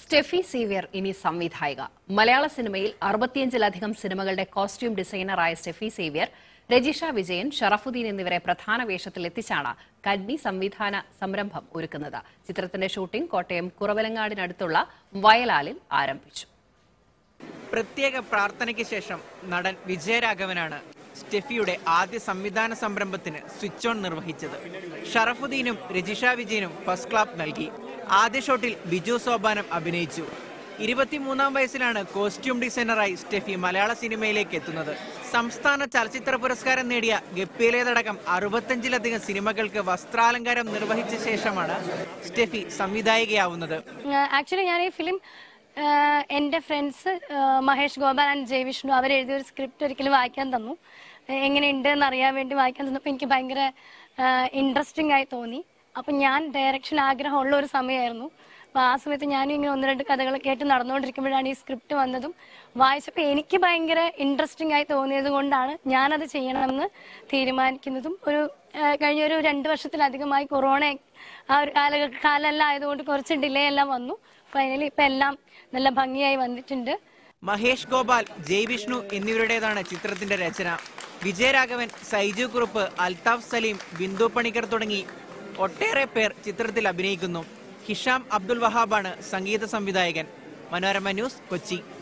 Steffi severe ഇനി സംവിധായിക മലയാള സിനിമയിൽ അറുപത്തിയഞ്ചിലധികം സിനിമകളുടെ കോസ്റ്റ്യൂം ഡിസൈനറായ സ്റ്റെഫി സേവ്യർ രജിഷ വിജയൻ ഷറഫുദ്ദീൻ എന്നിവരെ പ്രധാന വേഷത്തിൽ എത്തിച്ചാണ് കഡ്നി സംവിധാന സംരംഭം ഒരുക്കുന്നത് ചിത്രത്തിന്റെ ഷൂട്ടിംഗ് കോട്ടയം കുറവലങ്ങാടിനടുത്തുള്ള വയലാലിൽ ആരംഭിച്ചു പ്രത്യേക പ്രാർത്ഥനയ്ക്ക് ശേഷം നടൻ വിജയരാഘവനാണ് സ്റ്റെഫിയുടെ ആദ്യ സംവിധാന സംരംഭത്തിന് സ്വിച്ച് ഓൺ നിർവഹിച്ചത് ഷറഫുദ്ദീനും രജിഷ വിജയനും ഫസ്റ്റ് ക്ലാപ്പ് നൽകി ആദ്യ ഷോട്ടിൽ ബിജു സോപാനം അഭിനയിച്ചു ഇരുപത്തിമൂന്നാം വയസ്സിലാണ് കോസ്റ്റ്യൂം ഡിസൈനറായി സ്റ്റെഫി മലയാള സിനിമയിലേക്ക് എത്തുന്നത് സംസ്ഥാന ചലച്ചിത്ര പുരസ്കാരം നേടിയ ഗപ്പിയിലേതടക്കം അറുപത്തഞ്ചിലധികം സിനിമകൾക്ക് വസ്ത്രാലങ്കാരം നിർവഹിച്ച ശേഷമാണ് സ്റ്റെഫി സംവിധായികയാവുന്നത് ആക്ച്വലി ഞാൻ ഈ ഫിലിം എൻ്റെ ഫ്രണ്ട്സ് മഹേഷ് ഗോപാൽ ആൻഡ് ജയ് വിഷ്ണു അവരെഴുതിയ ഒരു സ്ക്രിപ്റ്റ് ഒരിക്കലും വായിക്കാൻ തന്നു ഏഹ് എങ്ങനെയുണ്ട് എന്ന് അറിയാൻ വേണ്ടി വായിക്കാൻ തന്നപ്പോൾ എനിക്ക് ഭയങ്കര ഇൻട്രസ്റ്റിംഗ് ആയി തോന്നി അപ്പം ഞാൻ ഡയറക്ഷൻ ആഗ്രഹമുള്ള ഒരു സമയമായിരുന്നു അപ്പോൾ ആ സമയത്ത് ഞാനും ഇങ്ങനെ ഒന്ന് രണ്ട് കഥകൾ കേട്ട് നടന്നുകൊണ്ടിരിക്കുമ്പോഴാണ് ഈ സ്ക്രിപ്റ്റ് വന്നതും വായിച്ചപ്പോൾ എനിക്ക് ഭയങ്കര ഇൻട്രസ്റ്റിംഗ് ആയി തോന്നിയത് കൊണ്ടാണ് ഞാനത് ചെയ്യണമെന്ന് തീരുമാനിക്കുന്നതും ഒരു ഏഹ് കഴിഞ്ഞ ഒരു രണ്ട് വർഷത്തിലധികമായി കൊറോണ ആ ഒരു കാല കാലമെല്ലാം ആയതുകൊണ്ട് കുറച്ച് ഡിലേ എല്ലാം വന്നു ഫൈനലി ഇപ്പം എല്ലാം നല്ല ഭംഗിയായി വന്നിട്ടുണ്ട് മഹേഷ് ഗോപാൽ ജയ് വിഷ്ണു എന്നിവരുടേതാണ് ചിത്രത്തിന്റെ രചന വിജയരാഘവൻ സൈജു കുറുപ്പ് അൽതാഫ് സലീം ബിന്ദു പണിക്കർ തുടങ്ങി ഒട്ടേറെ പേർ ചിത്രത്തിൽ അഭിനയിക്കുന്നു ഹിഷാം അബ്ദുൽ വഹാബാണ് സംഗീത സംവിധായകൻ മനോരമ ന്യൂസ് കൊച്ചി